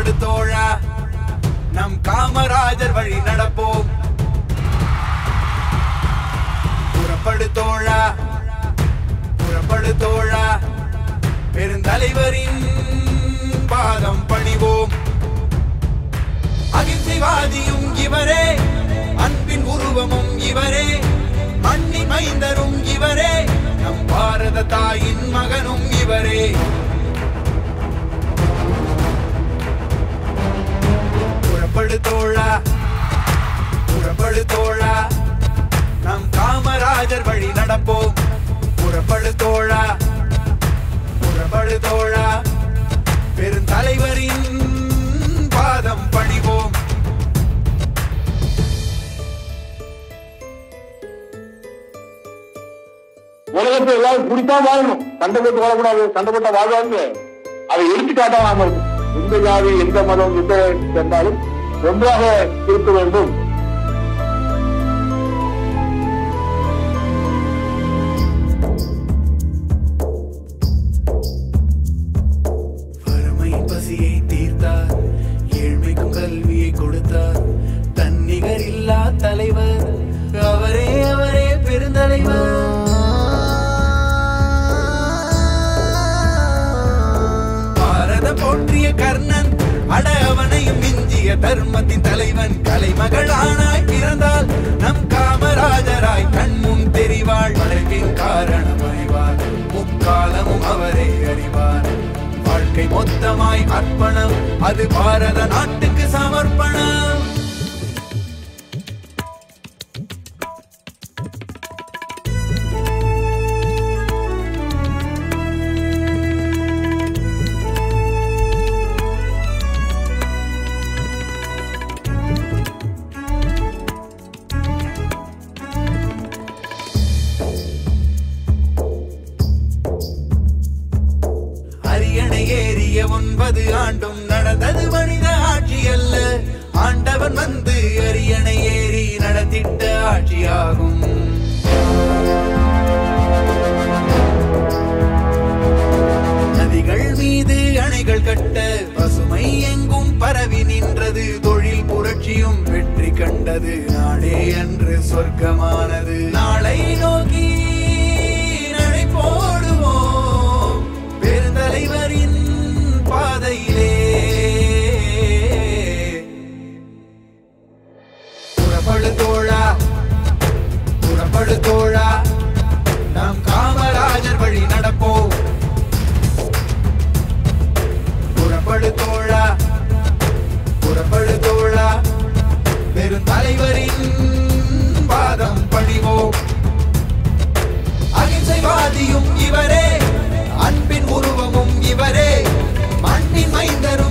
புறப்படு தோழா நம் காமராஜர் வழி நடப்போம் புறப்படு தோழா புறப்படு தோழா பெருந்தலைவரின் பாதம் பணிவோம் அகிம்சைவாதியும் இவரே அன்பின் உருவமும் இவரே மண்ணின் மைந்தரும் இவரே நம் பாரத தாயின் மகனும் இவரே புறப்படு தோழா புறப்படு தோழா நம் காமராஜர் வழி நடப்போம் புறப்படு தோழா புறப்படு தோழா பெருந்தலைவரின் பாதம் பணிவோம் உலகத்தை எல்லாரும் குடித்தான் வாழணும் சண்டை போட்டு வாழக்கூடாது சண்டை போட்டா வாழ்வாங்க அதை எடுத்துக்காட்டா நாம இருக்கணும். எந்த ஜாதி எந்த மதம் எந்த சென்றாலும் ஒன்றாக இருக்க வேண்டும் வறுமையின் பசியை தீர்த்தார் ஏழ்மைக்கும் கல்வியை கொடுத்தார் தன்னிகர் இல்லா தலைவர் அவரே அவரே பெருந்தலைவர் பாரத போற்றிய கர்ணன் அட அவனையும் மிஞ்சிய தர்மத்தின் தலைவன் கலைமகள் ஆனாய் பிறந்தால் நம் காமராஜராய் கண்முன் தெரிவாள் வழக்கின் காரணம் அறிவார் முக்காலமும் அவரே அறிவார் வாழ்க்கை மொத்தமாய் அர்ப்பணம் அது பாரத நாட்டுக்கு சமர்ப்பணம் அரியணை ஏறிய ஒன்பது ஆண்டும் நடந்தது மனித ஆட்சி அல்ல ஆண்டவன் வந்து அரியணை ஏறி நடத்திட்ட ஆட்சியாகும் நதிகள் மீது அணைகள் கட்ட பசுமை எங்கும் பரவி நின்றது தொழில் புரட்சியும் வெற்றி கண்டது நாடே அன்று சொர்க்கமானது நாளை நோக்கி நடை போடுவோம் பெருந்தலைவரின் பாதையிலே புறப்படு தோழா புறப்படு தோழா நாம் காமராஜர் வழி நடப்போம் புறப்படு தோழா புறப்படு தோழா பெருந்தலைவரின் பாதம் பணிவோம் அகிம்சைவாதியும் இவரே அன்பின் உருவமும் இவரே மண்ணின் மைந்தரும்